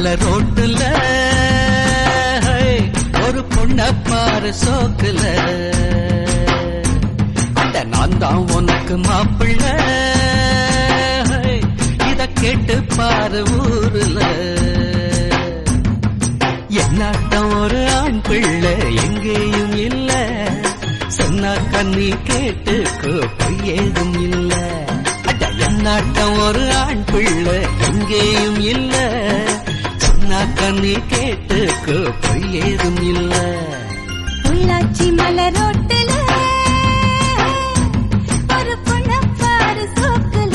மலர் ரோட்டுல ஒரு பொண்ண பாரு சோக்குல அட நான் தான் உனக்கு மாப்பிள்ள இத கேட்டு பாரு ஊருல என்னாட்டம் ஒரு ஆண் பிள்ளை எங்கேயும் இல்ல சொன்னா கண்ணி கேட்டுக்கோ பொய் ஏதும் இல்ல அட என்னாட்டம் ஒரு ஆண் பிள்ளை எங்கேயும் இல்ல சொன்னா கண்ணி கேட்டுக்கோ பொய் ஏதும் இல்ல உள்ளாச்சி மலரோட்டுல ஒரு பொண்ண பாரு சோக்குல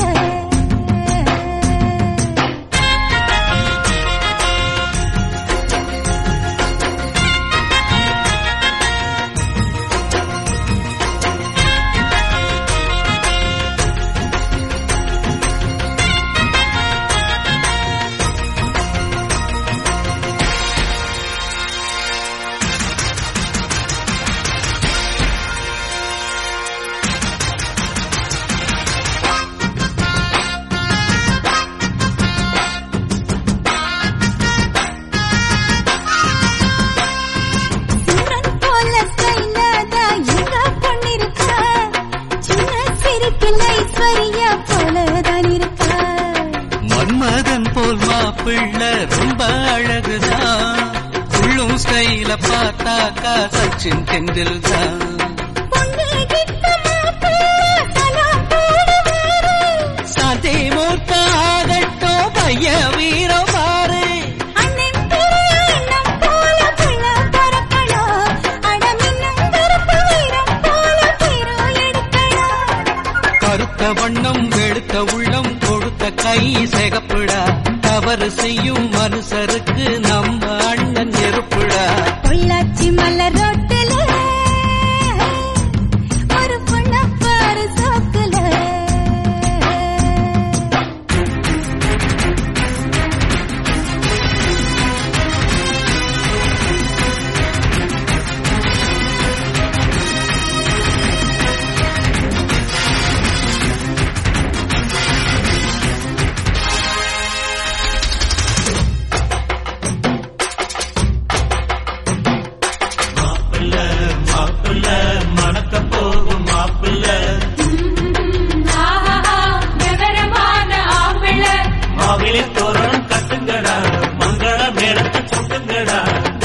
சிம்ரன் போல ஸ்டைலாதா எங்க பொண்ணிருக்கா சின்ன சிரிப்பில் ஐஸ்வர்யா போலதான் இருக்கா மன்மதன் போல் மாப்பிள்ள ரொம்ப அழகுதான் உள்ளும் ஸ்டைல பார்த்தாக்கா சச்சின் தெண்டுல்தான் பொண்ணு கிட்ட மாப்பிள்ளை சலாம் போடுவாரு சாந்தே மூர்த்த ஆகட்டும் பைய வீரம் பாரு அண்ணன் பெரிய அண்ணன் போல பிள்ளை பிறக்கணும் அடமின்னும் கருப்பு வீரம் போல தீரோ எடுக்கணும் கருத்த வண்ணம் வெளுத்த உள்ளம் கொடுத்த கை செகப்புடா தவறு செய்யும் மனுஷருக்கு நம்ம அண்ணன் நெருப்புடா பொள்ளாச்சி மலர் ரோட்டுல ஒரு பொண்ண பாரு சோக்குல மாவிலே தோரணம் கட்டுங்கடா மங்கள மேளத்தை கொட்டுங்கடா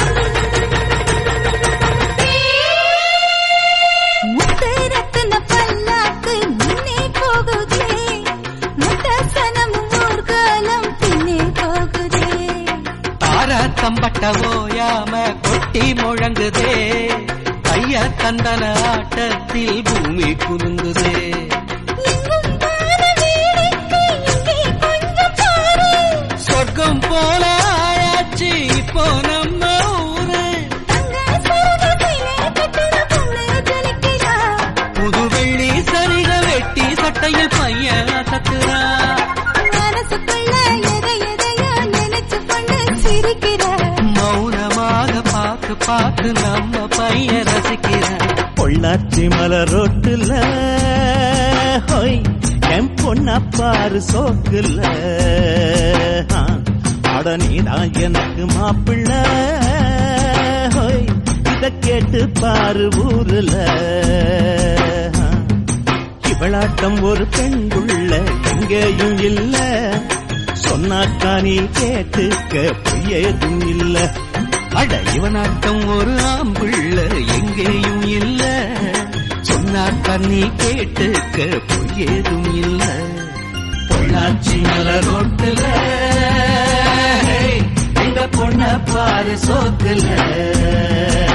முத்து ரத்தின பல்லாக்கு முன்னே போகுதே முத்தசனம் ஊர்காலம் பின்னே போகுதே தார தம்பட்ட ஓயாம கொட்டி முழங்குதே கைய தந்தன ஆட்டத்தில் பூமி குலுங்குதே எங்கும் பார வேடிக்கை இங்கே கொஞ்சம் பாரு சொர்க்கம் போல ஆயாச்சு இப்போ நம்ம ஊரு தங்க சரகத்திலே கட்டின பொண்ணு ஜொலிக்கிறா புது வெள்ளி சரிக வெட்டி சட்டையில் பையன் அசத்துறா மனசுக்குள்ள எதை எதையோ நினைச்சு பொண்ணு சிரிக்கிறா மௌனமாக பார்த்து பார்த்து நம்ம பையன் ரசிக்கிறான் பொள்ளாச்சி மலர் ரோட்டுல ஹோய் என் பொண்ண பாரு சோக்குல ஆ, அட நீதான் எனக்கு மாப்பிள்ள ஹோய் இத கேட்டு பாரு ஊருல ஆ, இவளாட்டம் ஒரு பெண்குள்ள எங்கேயும் இல்ல சொன்னாக்கா நீ கேட்டுக்க பொய்யேதும் இல்ல அட இவனாட்டம் ஒரு ஆம்புள்ள எங்கேயும் இல்ல சொன்னார் தண்ணி கேட்டுக்க பொய் ஏதும் இல்ல பொள்ளாச்சி மலர் ரோட்டுல எங்க பொண்ண பாரு சோத்துல